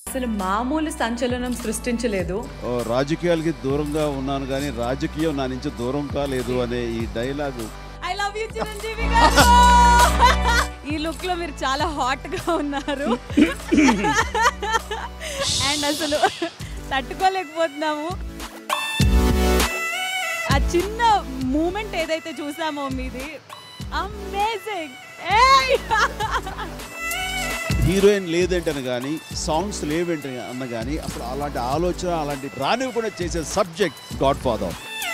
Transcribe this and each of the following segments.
అసలు మామూలు సంచలనం సృష్టించలేదు ఓ, రాజకీయాలకి దూరంగా ఉన్నాను కానీ రాజకీయం నా నుంచి దూరం కాలేదు అనే ఈ dialogue I love you Chiranjeevi garu ఈ లుక్ లో మీరు చాలా హాట్ గా ఉన్నారు అండ్ అసలు తట్టుకోలేకపోతున్నాము ఆ చిన్న మూమెంట్ ఏదైతే చూసామో మీది అమేజింగ్ హీరోయిన్ లేదంటని కానీ సాంగ్స్ లేవేంటి అన్న కానీ అసలు అలాంటి ఆలోచన అలాంటి రానివ్వకుండా చేసే subject Godfather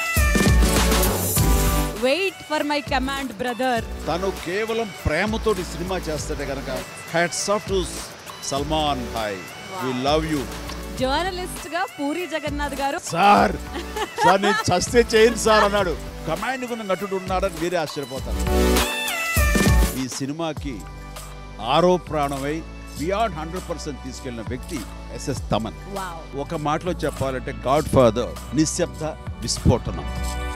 wait for my command brother తను కేవలం ప్రేమతోటి సినిమా చేస్తాడే కనుక hats off to Salman bhai we love you journalist గా పూరి జగన్నాథ్ గారు సార్ సార్ నేను చస్తే చేయను సార్ అన్నాడు కమాండ్ ఉన్న నటుడు ఉన్నాడని మీరే ఆశ్చర్యపోతారు ఈ సినిమాకి ఆరో ప్రాణమై బియాండ్ హండ్రెడ్ పర్సెంట్ తీసుకెళ్లిన వ్యక్తి ఎస్ఎస్ తమన్ వావ్ ఒక మాటలో చెప్పాలంటే గాడ్ ఫాదర్ నిశ్శబ్ద విస్ఫోటనం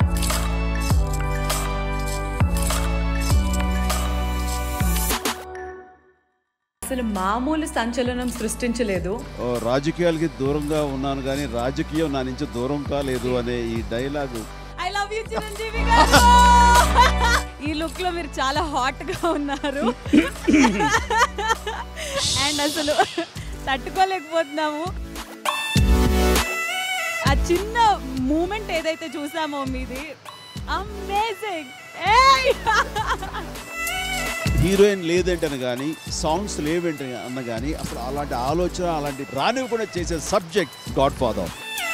అసలు మామూలు సంచలనం సృష్టించలేదు ఓ, రాజకీయాలకి దూరంగా ఉన్నాను కానీ రాజకీయం నా నుంచి దూరం కాలేదు అనే ఈ dialogue I love you Chiranjeevi garu ఈ లుక్ లో మీరు చాలా హాట్ గా ఉన్నారు అండ్ అసలు తట్టుకోలేకపోతున్నాము ఆ చిన్న మూమెంట్ ఏదైతే చూసామో మీది అమేజింగ్ హీరోయిన్ లేదంటని కానీ సాంగ్స్ లేవేంటి అన్న కానీ అసలు అలాంటి ఆలోచన అలాంటి రానివ్వకుండా చేసే subject Godfather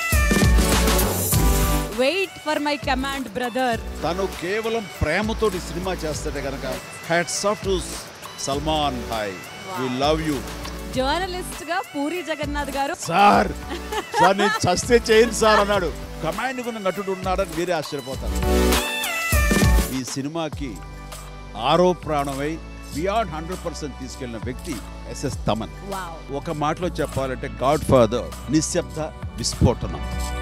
wait for my command brother తను కేవలం ప్రేమతోటి సినిమా చేస్తాడే కనుక hats off to Salman bhai we love you journalist గా పూరి జగన్నాథ్ గారు సార్ సార్ నేను చస్తే చేయను సార్ అన్నాడు కమాండ్ ఉన్న నటుడు ఉన్నాడని మీరే ఆశ్చర్యపోతారు ఈ సినిమాకి ఆరో ప్రాణమై బియాండ్ హండ్రెడ్ పర్సెంట్ తీసుకెళ్లిన వ్యక్తి ఎస్ఎస్ తమన్ వావ్ ఒక మాటలో చెప్పాలంటే గాడ్ ఫాదర్ నిశ్శబ్ద విస్ఫోటనం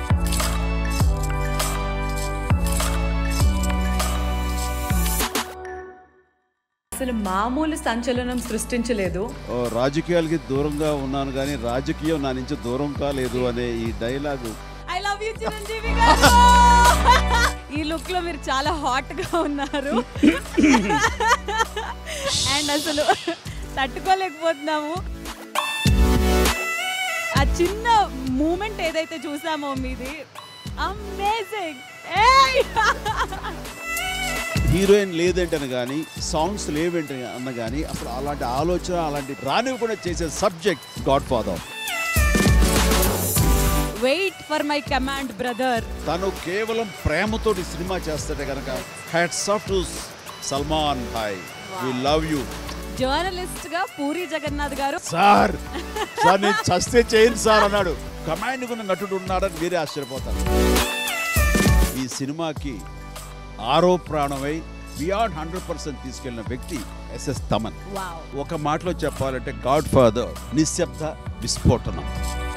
అసలు మామూలు సంచలనం సృష్టించలేదు ఓ, రాజకీయాలకి దూరంగా ఉన్నాను కానీ రాజకీయం నా నుంచి దూరం కాలేదు అనే ఈ dialogue I love you Chiranjeevi garu ఈ లుక్ లో మీరు చాలా హాట్ గా ఉన్నారు అండ్ అసలు తట్టుకోలేకపోతున్నాము ఆ చిన్న మూమెంట్ ఏదైతే చూసామో మీది అమేజింగ్ హీరోయిన్ లేదంటని కానీ సాంగ్స్ లేవేంటి అన్న కానీ అసలు అలాంటి ఆలోచన అలాంటి రానివ్వకుండా చేసే subject Godfather wait for my command brother తను కేవలం ప్రేమతోటి సినిమా చేస్తాడే కనుక hats off to Salman bhai we love you journalist గా పూరి జగన్నాథ్ గారు సార్ సార్ నేను చస్తే చేయను సార్ అన్నాడు కమాండ్ ఉన్న నటుడు ఉన్నాడని మీరే ఆశ్చర్యపోతారు ఈ సినిమాకి ఆరో ప్రాణమై బియాండ్ హండ్రెడ్ పర్సెంట్ తీసుకెళ్లిన వ్యక్తి ఎస్ఎస్ తమన్ వావ్ ఒక మాటలో చెప్పాలంటే గాడ్ ఫాదర్ నిశ్శబ్ద విస్ఫోటనం